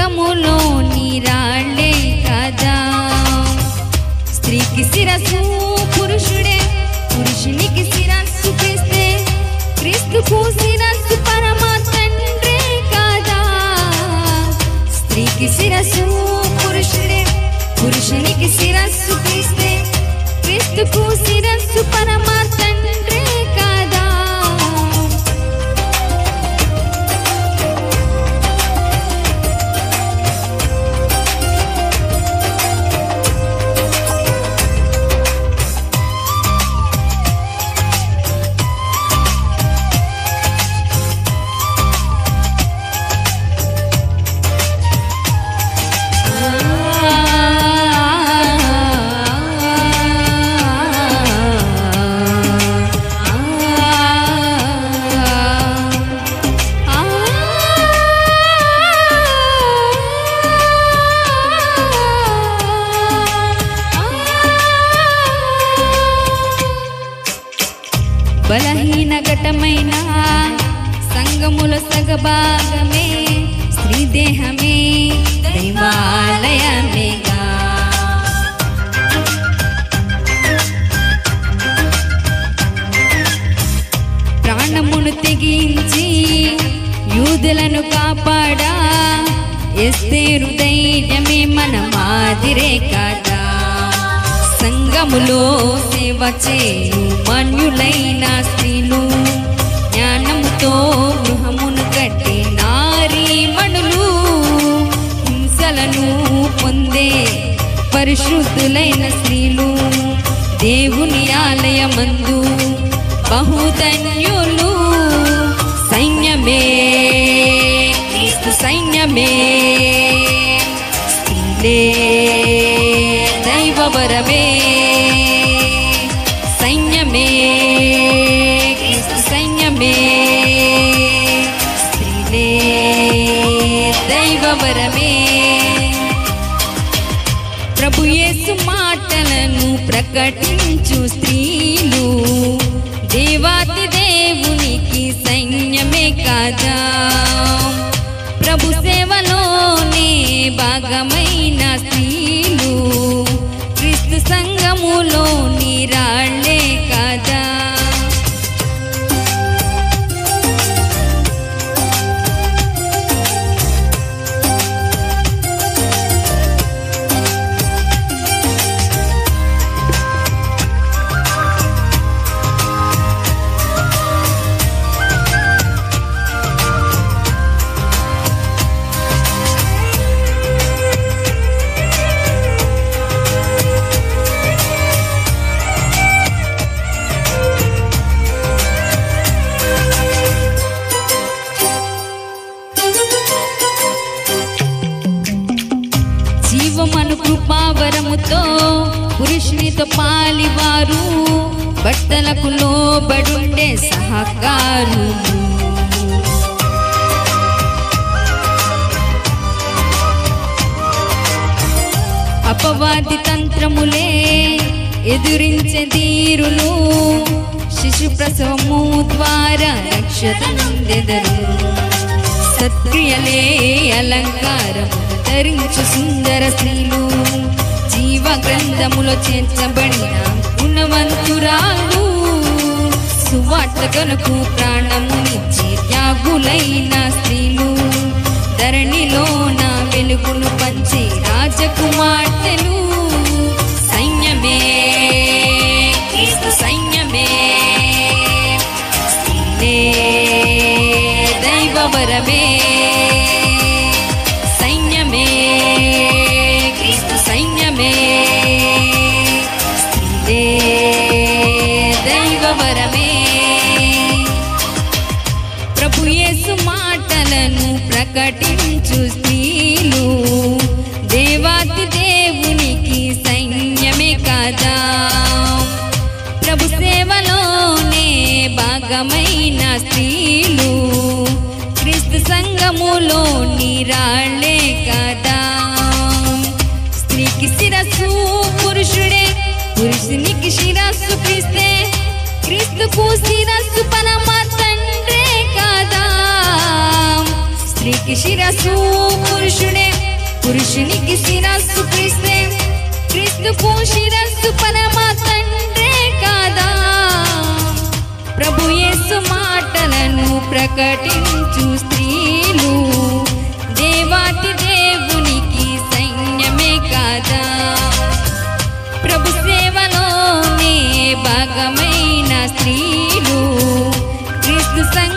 సంగములో నీరాళ్ళే కదా స్త్రీకి శిరస్సు పురుషుడే పురుషునికి శిరస్సు క్రీస్తే క్రీస్తుకు శిరస్సు పరమ తండ్రే కాదా స్త్రీకి శిరస్సు పురుషుడే పురుషునికి శిరస్సు క్రీస్తే క్రీస్తుకు శిరస్సు పరమ తండ్రే కాదా బలహీన ఘటమైన సంగముల సగభాగమే స్త్రీ దేహమే దైవాలయమేగా ప్రాణమును తెగించి యూదులను కాపాడా ఎస్తేరు ధైర్యమే మన మాదిరే కదా సంగములో సేవ చేయు మన్యులైన స్త్రీలు జ్ఞానముతో గృహమును కట్టి నారీమణులు హింసలను పొందే పరిశుద్ధులైన స్త్రీలు దేవుని ఆలయమందు బహుధన్యులు సైన్యమే క్రీస్తు సైన్యమే స్త్రీలే దైవవరమే సైన్యమే క్రీస్తు సైన్యమే స్త్రీలే దైవవరమే ప్రభు యేసు మాటలను ప్రకటించు స్త్రీలు దేవాతి దేవునికి సైన్యమే కాదా ప్రభు సేవలోనే భాగమైన స్త్రీలు క్రీస్తు సంఘములో నీరాళ్ళే కాదా జీవమను కృపావరముతో పురుషునితో పాలివారు భర్తలకు లోబడుండే సహకారు అపవాది తంత్రములే ఎదురించే తీరులు శిశు ప్రసవము ద్వారా రక్షత నొందెదరు సత్క్రియలే అలంకారం ధరించు సుందర స్త్రీలు జీవ గ్రంథములో చేర్చబడిన గుణవంతురాలు సువార్త కనుకు ప్రాణమునిచ్చి త్యాగులైన స్త్రీలు ధరణిలో నా వెలుగును పంచి రాజకుమార్తెలు సైన్యమే క్రీస్తు సైన్యమే స్త్రీలే దైవవరమే సైన్యమే క్రీస్తు సైన్యమే స్త్రీలే దైవవరమే ప్రభు యేసు మాటలను ప్రకటించు స్త్రీలు దేవాతి దేవునికి సైన్యమే కాదా ప్రభు సేవలోనే భాగమైన స్త్రీలు క్రీస్తు సంఘములో నీరాళ్ళే కదా స్త్రీకి శిరస్సు పురుషుడే పురుషునికి శిరస్సు క్రీస్తే క్రీస్తుకు శిరస్సు పరమ తండ్రే కాదా స్త్రీకి శిరస్సు పురుషుడే పురుషునికి శిరస్సు క్రీస్తే క్రీస్తుకు శిరస్సు పరమ తండ్రే కాదా ప్రభు యేసు మాటలను ప్రకటించు స్త్రీలు దేవాతి దేవునికి సైన్యమే కాదా ప్రభు సేవలోనే భాగమైన స్త్రీలు క్రీస్తు సంఘ